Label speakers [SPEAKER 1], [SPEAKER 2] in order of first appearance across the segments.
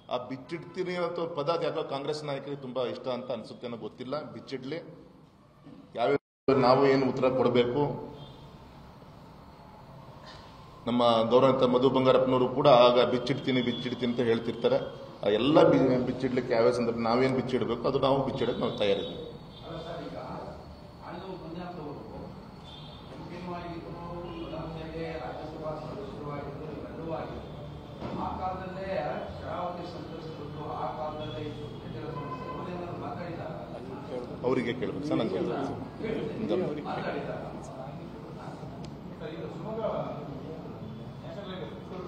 [SPEAKER 1] ಆ ಬಿಚ್ಚಿಡ್ತೀನಿ ಅಂತ ಪದ ಅದು ಯಾಕೋ ಕಾಂಗ್ರೆಸ್ ನಾಯಕರಿಗೆ ತುಂಬಾ ಇಷ್ಟ ಅಂತ ಅನ್ಸುತ್ತೆ ಅನ್ನೋ ಗೊತ್ತಿಲ್ಲ ಬಿಚ್ಚಿಡ್ಲಿ ಯಾವ್ಯಾವ ನಾವು ಏನು ಉತ್ತರ ಕೊಡಬೇಕು ನಮ್ಮ ಗೌರವಿತ ಮಧು ಬಂಗಾರಪ್ಪನವರು ಕೂಡ ಆಗ ಬಿಚ್ಚಿಡ್ತೀನಿ ಬಿಚ್ಚಿಡ್ತೀನಿ ಅಂತ ಹೇಳ್ತಿರ್ತಾರೆ ಆ ಎಲ್ಲ ಬಿ- ಬಿಚ್ಚಿಡ್ಲಿಕ್ಕೆ ಯಾವ್ಯಾವ ಸಂದರ್ಭ ನಾವೇನು ಬಿಚ್ಚಿಡಬೇಕು ಅದು ನಾವು ಬಿಚ್ಚಿಡಕ್ಕೆ ನಾವು ತಯಾರಿದ್ದೀವಿ
[SPEAKER 2] ಅಲ್ಲ ಸರ್ ಈಗ ಆಂಧ್ರ ಮಂಜುನಾಥವರು ಎಂಪಿನೂ ಆಗಿದ್ರು ಪ್ರಧಾನಮಂತ್ರಿಗೆ ರಾಜ್ಯಸಭಾ ಸದಸ್ಯರು ಆಗಿದ್ರು ಇವೆಲ್ಲವೂ ಆಗಿದ್ರು ಆ ಕಾಲದಲ್ಲೇ ಶರಾವತಿ ಸಂತ್ರಸ್ತರು ಆ ಕಾಲದಲ್ಲೇ ಇತ್ತು ಜಟಿಲ ಸಮಸ್ಯೆ ಅವರೇನಾದ್ರು ಮಾತಾಡಿದ್ದಾರೆ
[SPEAKER 1] ಅವರಿಗೆ ಕೇಳಬೇಕು ಸರ್ ನಂಗೆ ಕೇಳಬೇಕು
[SPEAKER 2] ಮಾತಾಡಿದ್ದಾರೆ
[SPEAKER 3] ಈಗ ಶಿವಮೊಗ್ಗ ನ್ಯಾಷನಲ್ ಹೈವೇ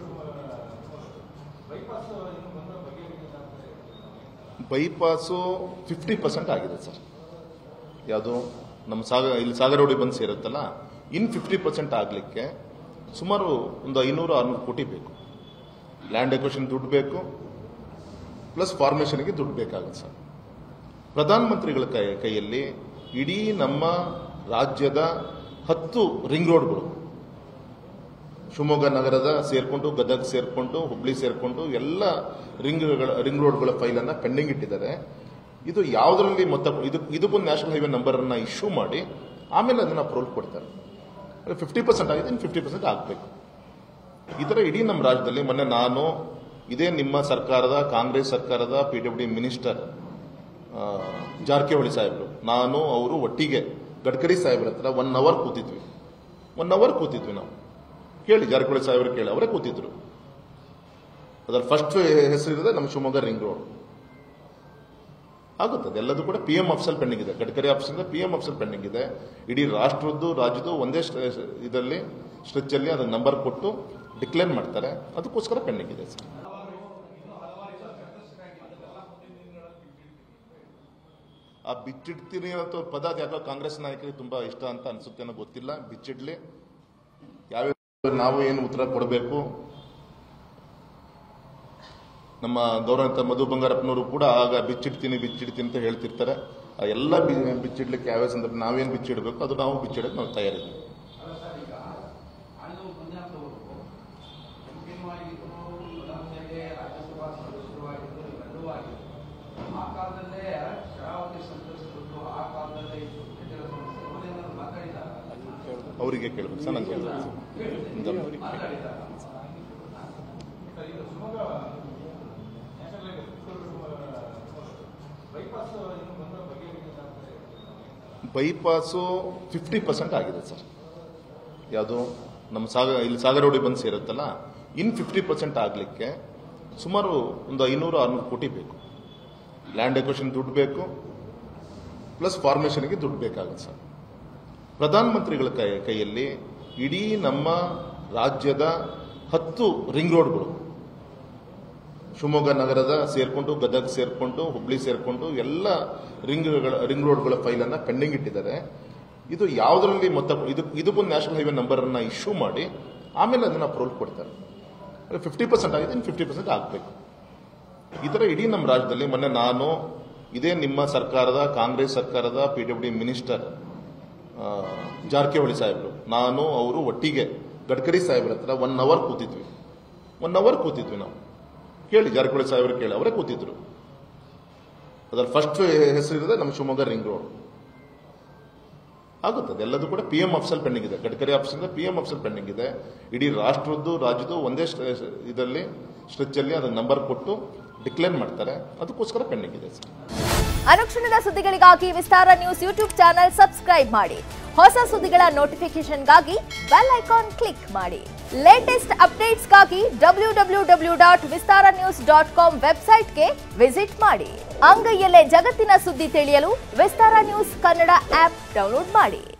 [SPEAKER 3] ಬೈಪಾಸ್ ಇನ್ನು ಬಂದ ಬಗೆಹರಿಕೆ
[SPEAKER 1] ಬೈಪಾಸು ಫಿಫ್ಟಿ ಪರ್ಸೆಂಟ್ ಆಗಿದೆ ಸರ್ ಯಾವುದು ನಮ್ಮ ಸಾಗ ಇಲ್ಲಿ ಸಾಗರೋಡಿ ಬಂದು ಸೇರುತ್ತಲ್ಲ ಇನ್ ಫಿಫ್ಟಿ ಪರ್ಸೆಂಟ್ ಆಗಲಿಕ್ಕೆ ಸುಮಾರು ಒಂದು ಐನೂರು ಆರುನೂರು ಕೋಟಿ ಬೇಕು ಲ್ಯಾಂಡ್ ಎಕ್ವೇಷನ್ ದುಡ್ಡು ಬೇಕು ಪ್ಲಸ್ ಫಾರ್ಮೇಷನ್ಗೆ ದುಡ್ಡು ಬೇಕಾಗುತ್ತೆ ಸರ್ ಪ್ರಧಾನಮಂತ್ರಿಗಳ ಕೈ ಕೈಯಲ್ಲಿ ಇಡೀ ನಮ್ಮ ರಾಜ್ಯದ ಹತ್ತು ರಿಂಗ್ ರೋಡ್ಗಳು ಶಿವಮೊಗ್ಗ ನಗರದ ಸೇರ್ಕೊಂಡು ಗದಗ್ ಸೇರ್ಕೊಂಡು ಹುಬ್ಳಿ ಸೇರ್ಕೊಂಡು ಎಲ್ಲ ರಿಂಗ್ಗಳ ರಿಂಗ್ ರೋಡ್ಗಳ ಫೈಲನ್ನು ಪೆಂಡಿಂಗ್ ಇಟ್ಟಿದ್ದಾರೆ ಇದು ಯಾವುದರಲ್ಲಿ ಮೊತ್ತ ಇದು ಇದಕ್ಕೊಂದು ನ್ಯಾಷನಲ್ ಹೈವೇ ನಂಬರ್ ಅನ್ನ ಇಶ್ಯೂ ಮಾಡಿ ಆಮೇಲೆ ಅದನ್ನ ಅಪ್ರೂವಲ್ ಕೊಡ್ತಾರೆ ಫಿಫ್ಟಿ ಪರ್ಸೆಂಟ್ ಆಗಿದೆ ಇನ್ನು ಫಿಫ್ಟಿ ಪರ್ಸೆಂಟ್ ಆಗಬೇಕು ಈ ಥರ ಇಡೀ ನಮ್ಮ ರಾಜ್ಯದಲ್ಲಿ ಮೊನ್ನೆ ನಾನು ಇದೇ ನಿಮ್ಮ ಸರ್ಕಾರದ ಕಾಂಗ್ರೆಸ್ ಸರ್ಕಾರದ ಪಿ ಡಬ್ಲ್ಯೂ ಡಿ ಮಿನಿಸ್ಟರ್ ಆ, ಜಾರಕಿಹೊಳಿ ಸಾಹೇಬರು ನಾನು ಅವರು ಒಟ್ಟಿಗೆ ಗಡ್ಕರಿ ಸಾಹೇಬ್ರ ಹತ್ರ ಒನ್ ಅವರ್ ಕೂತಿದ್ವಿ ಒನ್ ಅವರ್ ಕೂತಿದ್ವಿ ನಾವು ಕೇಳಿ ಜಾರಕಿಹೊಳಿ ಸಾಹೇಬರು ಕೇಳಿ ಅವರೇ ಕೂತಿದ್ರು ಅದರ ಫಸ್ಟ್ ಹೆಸರಿರೋದೇ ನಮ್ಮ ಶಿವಮೊಗ್ಗ ರಿಂಗ್ ರೋಡ್ ಆಗುತ್ತೆ ಅದೆಲ್ಲದೂ ಕೂಡ ಪಿ ಎಂ ಆಫೀಸಲ್ಲಿ ಪೆಂಡಿಂಗ್ ಇದೆ ಗಡ್ಕರಿ ಆಫೀಸಿಂದ ಪಿ ಎಂ ಆಫೀಸಲ್ಲಿ ಪೆಂಡಿಂಗ್ ಇದೆ ಇಡೀ ರಾಷ್ಟ್ರದ್ದು ರಾಜ್ಯದ್ದು ಒಂದೇ ಇದರಲ್ಲಿ ಸ್ಟ್ರೆಚ್ಚಲ್ಲಿ ಅದನ್ನ ನಂಬರ್ ಕೊಟ್ಟು ಡಿಕ್ಲೇರ್ ಮಾಡ್ತಾರೆ ಅದಕ್ಕೋಸ್ಕರ ಪೆಂಡಿಂಗ್ ಇದೆ ಸರ್ ಆ ಬಿಚ್ಚಿಡ್ತೀನಿ ಅಂತ ಪದ ಅದು ಯಾಕೋ ಕಾಂಗ್ರೆಸ್ ನಾಯಕರಿಗೆ ತುಂಬಾ ಇಷ್ಟ ಅಂತ ಅನ್ಸುತ್ತೆ ಅನ್ನೋ ಗೊತ್ತಿಲ್ಲ ಬಿಚ್ಚಿಡ್ಲಿ ಯಾವ್ಯಾವ ನಾವು ಏನು ಉತ್ತರ ಕೊಡಬೇಕು ನಮ್ಮ ಗೌರವಿತ ಮಧು ಬಂಗಾರಪ್ಪನವರು ಕೂಡ ಆಗ ಬಿಚ್ಚಿಡ್ತೀನಿ ಬಿಚ್ಚಿಡ್ತೀನಿ ಅಂತ ಹೇಳ್ತಿರ್ತಾರೆ ಆ ಎಲ್ಲ ಬಿ- ಬಿಚ್ಚಿಡ್ಲಿಕ್ಕೆ ಯಾವ್ಯಾವ ಸಂದರ್ಭ ನಾವೇನು ಬಿಚ್ಚಿಡಬೇಕು ಅದು ನಾವು ಬಿಚ್ಚಿಡಕ್ಕೆ ನಾವು ತಯಾರಿದ್ದೀವಿ
[SPEAKER 2] ಅಲ್ಲ ಸರ್ ಈಗ ಆಂಧ್ರ ಮಂಜುನಾಥವರು ಎಂಪಿನೂ ಆಗಿದ್ರು ಪ್ರಧಾನಮಂತ್ರಿಗೆ ರಾಜ್ಯಸಭಾ ಸದಸ್ಯರು ಆಗಿದ್ರು ಇವೆಲ್ಲವೂ ಆಗಿದ್ರು ಆ ಕಾಲದಲ್ಲೇ ಶರಾವತಿ ಸಂತ್ರಸ್ತರು ಆ ಕಾಲದಲ್ಲೇ ಇತ್ತು ಜಟಿಲ ಸಮಸ್ಯೆ ಅವರೇನಾದ್ರು ಮಾತಾಡಿದ್ದಾರೆ
[SPEAKER 1] ಅವರಿಗೆ ಕೇಳಬೇಕು ಸರ್ ನಂಗೆ ಕೇಳಬೇಕು
[SPEAKER 2] ಮಾತಾಡಿದ್ದಾರೆ
[SPEAKER 3] ಸರ್ ಈಗ ಶಿವಮೊಗ್ಗ ನ್ಯಾಷನಲ್ ಹೈವೇ ಬೈಪಾಸ್ ಇನ್ನು ಬಂದ ಬಗೆಹರಿಕೆ
[SPEAKER 1] ಬೈಪಾಸು ಫಿಫ್ಟಿ ಪರ್ಸೆಂಟ್ ಆಗಿದೆ ಸರ್ ಯಾವುದು ನಮ್ಮ ಸಾಗ ಇಲ್ಲಿ ಸಾಗರೋಡಿ ಬಂದು ಸೇರುತ್ತಲ್ಲ ಇನ್ ಫಿಫ್ಟಿ ಪರ್ಸೆಂಟ್ ಆಗಲಿಕ್ಕೆ ಸುಮಾರು ಒಂದು ಐನೂರು ಆರುನೂರು ಕೋಟಿ ಬೇಕು ಲ್ಯಾಂಡ್ ಎಕ್ವೇಷನ್ ದುಡ್ಡು ಬೇಕು ಪ್ಲಸ್ ಫಾರ್ಮೇಷನ್ಗೆ ದುಡ್ಡು ಬೇಕಾಗುತ್ತೆ ಸರ್ ಪ್ರಧಾನಮಂತ್ರಿಗಳ ಕೈ ಕೈಯಲ್ಲಿ ಇಡೀ ನಮ್ಮ ರಾಜ್ಯದ ಹತ್ತು ರಿಂಗ್ ರೋಡ್ಗಳು ಶಿವಮೊಗ್ಗ ನಗರದ ಸೇರ್ಕೊಂಡು ಗದಗ್ ಸೇರ್ಕೊಂಡು ಹುಬ್ಳಿ ಸೇರ್ಕೊಂಡು ಎಲ್ಲ ರಿಂಗ್ಗಳ ರಿಂಗ್ ರೋಡ್ಗಳ ಫೈಲನ್ನು ಪೆಂಡಿಂಗ್ ಇಟ್ಟಿದ್ದಾರೆ ಇದು ಯಾವುದರಲ್ಲಿ ಮೊತ್ತ ಇದು ಇದಕ್ಕೊಂದು ನ್ಯಾಷನಲ್ ಹೈವೇ ನಂಬರ್ ಅನ್ನ ಇಶ್ಯೂ ಮಾಡಿ ಆಮೇಲೆ ಅದನ್ನ ಅಪ್ರೂವಲ್ ಕೊಡ್ತಾರೆ ಫಿಫ್ಟಿ ಪರ್ಸೆಂಟ್ ಆಗಿದೆ ಇನ್ನು ಫಿಫ್ಟಿ ಪರ್ಸೆಂಟ್ ಆಗಬೇಕು ಈ ಥರ ಇಡೀ ನಮ್ಮ ರಾಜ್ಯದಲ್ಲಿ ಮೊನ್ನೆ ನಾನು ಇದೇ ನಿಮ್ಮ ಸರ್ಕಾರದ ಕಾಂಗ್ರೆಸ್ ಸರ್ಕಾರದ ಪಿ ಡಬ್ಲ್ಯೂ ಡಿ ಮಿನಿಸ್ಟರ್ ಆ, ಜಾರಕಿಹೊಳಿ ಸಾಹೇಬರು ನಾನು ಅವರು ಒಟ್ಟಿಗೆ ಗಡ್ಕರಿ ಸಾಹೇಬ್ರ ಹತ್ರ ಒನ್ ಅವರ್ ಕೂತಿದ್ವಿ ಒನ್ ಅವರ್ ಕೂತಿದ್ವಿ ನಾವು ಕೇಳಿ ಜಾರಕಿಹೊಳಿ ಸಾಹೇಬರು ಕೇಳಿ ಅವರೇ ಕೂತಿದ್ರು ಅದರ ಫಸ್ಟ್ ಹೆಸರಿರೋದೇ ನಮ್ಮ ಶಿವಮೊಗ್ಗ ರಿಂಗ್ ರೋಡ್ ಆಗುತ್ತೆ ಅದೆಲ್ಲದೂ ಕೂಡ ಪಿ ಎಂ ಆಫೀಸಲ್ಲಿ ಪೆಂಡಿಂಗ್ ಇದೆ ಗಡ್ಕರಿ ಆಫೀಸಿಂದ ಪಿ ಎಂ ಆಫೀಸಲ್ಲಿ ಪೆಂಡಿಂಗ್ ಇದೆ ಇಡೀ ರಾಷ್ಟ್ರದ್ದು ರಾಜ್ಯದ್ದು ಒಂದೇ ಇದರಲ್ಲಿ ಸ್ಟ್ರೆಚ್ಚಲ್ಲಿ ಅದನ್ನ ನಂಬರ್ ಕೊಟ್ಟು ಡಿಕ್ಲೇರ್ ಮಾಡ್ತಾರೆ ಅದಕ್ಕೋಸ್ಕರ ಪೆಂಡಿಂಗ್ ಇದೆ ಸರ್
[SPEAKER 4] ಅನುಕ್ಷಣದ ಸುದ್ದಿಗಳಿಗಾಗಿ Vistara news YouTube channel subscribe ಮಾಡಿ ಹೊಸ ಸುದ್ದಿಗಳ ನೋಟಿಫಿಕೇಶನ್ಗಾಗಿ ಬೆಲ್ ಐಕಾನ್ ಕ್ಲಿಕ್ ಮಾಡಿ ಲೇಟೆಸ್ಟ್ ಅಪ್ಡೇಟ್ಸ್ಗಾಗಿ W W W dot Vistara news dot com ವೆಬ್ಸೈಟ್ಗೆ ವಿಸಿಟ್ ಮಾಡಿ ಅಂಗೈಯಲ್ಲೇ ಜಗತ್ತಿನ ಸುದ್ದಿ ತಿಳಿಯಲು Vistara news Kannada app download ಮಾಡಿ